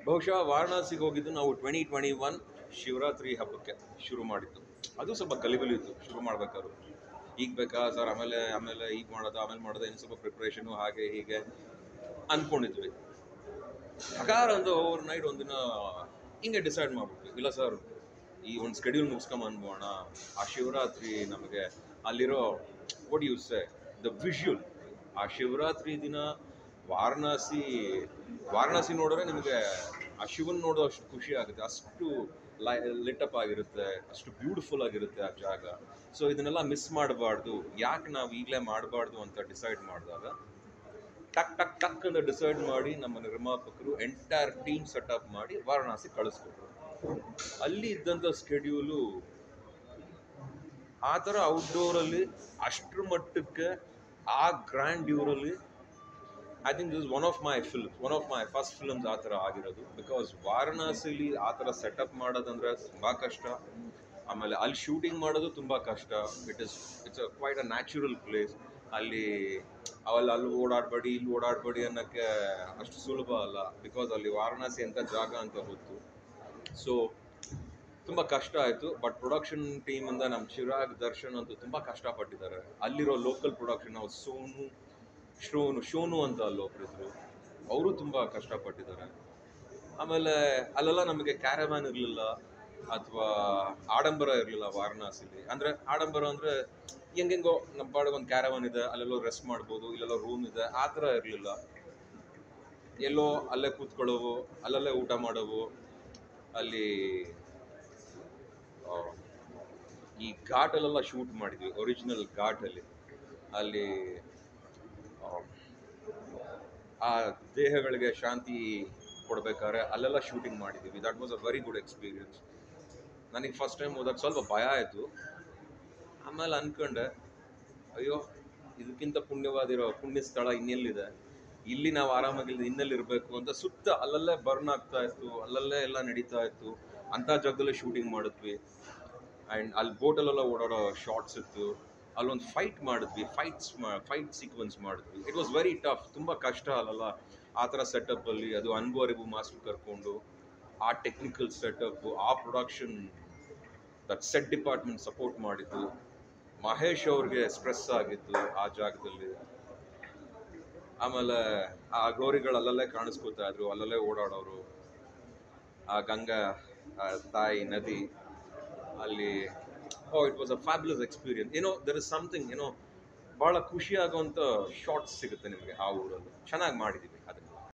ಬಹುಶಃ ವಾರಣಾಸಿಗೆ ಹೋಗಿದ್ದು ನಾವು ಟ್ವೆಂಟಿ ಟ್ವೆಂಟಿ ಒನ್ ಶಿವರಾತ್ರಿ ಹಬ್ಬಕ್ಕೆ ಶುರು ಮಾಡಿದ್ದು ಅದು ಸ್ವಲ್ಪ ಗಲಿಬಿಲಿ ಇತ್ತು ಶುರು ಮಾಡ್ಬೇಕಾದ್ರು ಈಗ ಬೇಕಾ ಸರ್ ಆಮೇಲೆ ಆಮೇಲೆ ಈಗ ಮಾಡೋದು ಆಮೇಲೆ ಮಾಡೋದು ಇನ್ನು ಸ್ವಲ್ಪ ಪ್ರಿಪ್ರೇಷನು ಹಾಗೆ ಹೀಗೆ ಅಂದ್ಕೊಂಡಿದ್ವಿ ಹಗಾರ ಒಂದು ಓವರ್ ನೈಟ್ ಒಂದಿನ ಹಿಂಗೆ ಡಿಸೈಡ್ ಮಾಡ್ಬಿಟ್ವಿ ಇಲ್ಲ ಸರ್ ಈ ಒಂದು ಸ್ಕೆಡ್ಯೂಲ್ ಮುಗಿಸ್ಕೊಂಬಂದ್ಬೋಣ ಆ ಶಿವರಾತ್ರಿ ನಮಗೆ ಅಲ್ಲಿರೋ what you say the visual ಆ ಶಿವರಾತ್ರಿ ದಿನ ವಾರಣಾಸಿ ವಾರಣಾಸಿ ನೋಡಿದ್ರೆ ನಿಮಗೆ ಆ ಶಿವನ್ ನೋಡೋ ಅಷ್ಟು ಖುಷಿ ಆಗುತ್ತೆ ಅಷ್ಟು ಲೈ ಲಿಟಪ್ ಆಗಿರುತ್ತೆ ಅಷ್ಟು ಬ್ಯೂಟಿಫುಲ್ ಆಗಿರುತ್ತೆ ಆ ಜಾಗ ಸೊ ಇದನ್ನೆಲ್ಲ ಮಿಸ್ ಮಾಡಬಾರ್ದು ಯಾಕೆ ನಾವು ಈಗಲೇ ಮಾಡಬಾರ್ದು ಅಂತ ಡಿಸೈಡ್ ಮಾಡಿದಾಗ ಟಕ್ ಟಕ್ ಟಕ್ ಅಂತ ಡಿಸೈಡ್ ಮಾಡಿ ನಮ್ಮ ನಿರ್ಮಾಪಕರು ಎಂಟೈರ್ ಟೀಮ್ ಸೆಟಪ್ ಮಾಡಿ ವಾರಣಾಸಿ ಕಳಿಸ್ಕೊಟ್ರು ಅಲ್ಲಿ ಇದ್ದಂಥ ಸ್ಕೆಡ್ಯೂಲು ಆ ಥರ ಔಟ್ಡೋರಲ್ಲಿ ಅಷ್ಟ್ರ ಮಟ್ಟಕ್ಕೆ ಆ ಗ್ರ್ಯಾಂಡ್ ಯೂರಲ್ಲಿ I think this one of my film one of my first films ಆ ಥರ ಆಗಿರೋದು ಬಿಕಾಸ್ ವಾರಣಾಸಿಲಿ ಆ ಥರ ಸೆಟಪ್ ಮಾಡೋದಂದ್ರೆ ತುಂಬ ಕಷ್ಟ ಆಮೇಲೆ ಅಲ್ಲಿ ಶೂಟಿಂಗ್ ಮಾಡೋದು ತುಂಬ ಕಷ್ಟ it is it's a quite a natural place ಅಲ್ಲಿ ಅವೆಲ್ಲ ಅಲ್ಲಿ ಓಡಾಡಬೇಡಿ ಇಲ್ಲಿ ಓಡಾಡಬೇಡಿ ಅನ್ನೋಕ್ಕೆ ಅಷ್ಟು ಸುಲಭ ಅಲ್ಲ ಬಿಕಾಸ್ ಅಲ್ಲಿ ವಾರಣಾಸಿ ಅಂತ ಜಾಗ ಅಂತ ಗೊತ್ತು ಸೊ ತುಂಬ ಕಷ್ಟ ಆಯಿತು ಬಟ್ ಪ್ರೊಡಕ್ಷನ್ ಟೀಮಿಂದ ನಮ್ಮ ಚಿರಾಗ್ ದರ್ಶನ್ ಅಂತೂ ತುಂಬ ಕಷ್ಟಪಟ್ಟಿದ್ದಾರೆ ಅಲ್ಲಿರೋ ಲೋಕಲ್ ಪ್ರೊಡಕ್ಷನ್ ನಾವು ಸೋನು ಶೋನು ಶೋನು ಅಂತ ಅಲ್ಲಿ ಒಬ್ಬರಿದ್ರು ಅವರು ತುಂಬ ಕಷ್ಟಪಟ್ಟಿದ್ದಾರೆ ಆಮೇಲೆ ಅಲ್ಲೆಲ್ಲ ನಮಗೆ ಕ್ಯಾರವ್ಯಾನ್ ಇರಲಿಲ್ಲ ಅಥವಾ ಆಡಂಬರ ಇರಲಿಲ್ಲ ವಾರಣಾಸಿಲಿ ಅಂದರೆ ಆಡಂಬರ ಅಂದರೆ ಹೆಂಗೆಂಗೋ ನಮ್ಮ ಪಾಡಿಗೆ ಒಂದು ಕ್ಯಾರವಾನ್ ಇದೆ ಅಲ್ಲೆಲ್ಲೋ ರೆಸ್ಟ್ ಮಾಡ್ಬೋದು ಇಲ್ಲೆಲ್ಲೋ ರೂಮ್ ಇದೆ ಆ ಥರ ಇರಲಿಲ್ಲ ಎಲ್ಲೋ ಅಲ್ಲೇ ಕೂತ್ಕೊಳ್ಳೋವು ಅಲ್ಲಲ್ಲೇ ಊಟ ಮಾಡೋವು ಅಲ್ಲಿ ಆ, ಈ ಘಾಟಲ್ಲೆಲ್ಲ ಶೂಟ್ ಮಾಡಿದ್ವಿ ಒರಿಜಿನಲ್ ಘಾಟಲ್ಲಿ ಅಲ್ಲಿ ಆ, ಆ ದೇಹಗಳಿಗೆ ಶಾಂತಿ ಕೊಡ್ಬೇಕಾದ್ರೆ ಅಲ್ಲೆಲ್ಲ ಶೂಟಿಂಗ್ ಮಾಡಿದ್ದೀವಿ that was a very good experience ನನಗೆ ಫಸ್ಟ್ ಟೈಮ್ ಹೋದಾಗ ಸ್ವಲ್ಪ ಭಯ ಆಯಿತು ಆಮೇಲೆ ಅನ್ಕೊಂಡೆ ಅಯ್ಯೋ ಇದಕ್ಕಿಂತ ಪುಣ್ಯವಾದಿರೋ ಪುಣ್ಯ ಸ್ಥಳ ಇನ್ನೆಲ್ಲಿದೆ ಇಲ್ಲಿ ನಾವು ಆರಾಮಾಗಿಲ್ಲ ಇನ್ನೆಲ್ಲಿರಬೇಕು ಅಂತ ಸುತ್ತ ಅಲ್ಲಲ್ಲೇ ಬರ್ನ್ ಆಗ್ತಾ ಇತ್ತು ಅಲ್ಲಲ್ಲೇ ಎಲ್ಲ ನಡೀತಾ ಇತ್ತು ಅಂಥ ಜಾಗದಲ್ಲೇ ಶೂಟಿಂಗ್ ಮಾಡಿದ್ವಿ ಆ್ಯಂಡ್ ಅಲ್ಲಿ ಬೋಟಲ್ಲೆಲ್ಲ ಓಡಾಡೋ ಶಾರ್ಟ್ಸ್ ಇತ್ತು ಅಲ್ಲೊಂದು ಫೈಟ್ ಮಾಡಿದ್ವಿ ಫೈಟ್ಸ್ ಫೈಟ್ ಸೀಕ್ವೆನ್ಸ್ ಮಾಡಿದ್ವಿ ಇಟ್ ವಾಸ್ ವೆರಿ ಟಫ್ ತುಂಬ ಕಷ್ಟ ಅಲ್ಲಲ್ಲ ಆ ಥರ ಸೆಟಪ್ಪಲ್ಲಿ ಅದು ಅನ್ಬೋರಿಬು ಮಾಸ್ಟರ್ ಕರ್ಕೊಂಡು ಆ ಟೆಕ್ನಿಕಲ್ ಸೆಟಪ್ಪು ಆ production that set department support ಮಾಡಿದ್ದು ಮಹೇಶ್ ಅವ್ರಿಗೆ ಸ್ಟ್ರೆಸ್ ಆಗಿತ್ತು ಆ ಜಾಗದಲ್ಲಿ ಆಮೇಲೆ ಆ ಗೌರಿಗಳು ಅಲ್ಲಲ್ಲೇ ಕಾಣಿಸ್ಕೊತಾ ಇದ್ರು ಅಲ್ಲಲ್ಲೇ ಓಡಾಡೋರು ಆ ಗಂಗಾ ಆ ತಾಯಿ ನದಿ ಅಲ್ಲಿ oh it was a fabulous experience ಏನೋ ದರ್ ಇಸ್ ಸಮಥಿಂಗ್ ಏನೋ ಭಾಳ ಖುಷಿ ಆಗುವಂಥ ಶಾರ್ಟ್ಸ್ ಸಿಗುತ್ತೆ ನಿಮಗೆ ಆ ಊರಲ್ಲಿ ಚೆನ್ನಾಗಿ ಮಾಡಿದ್ದೀವಿ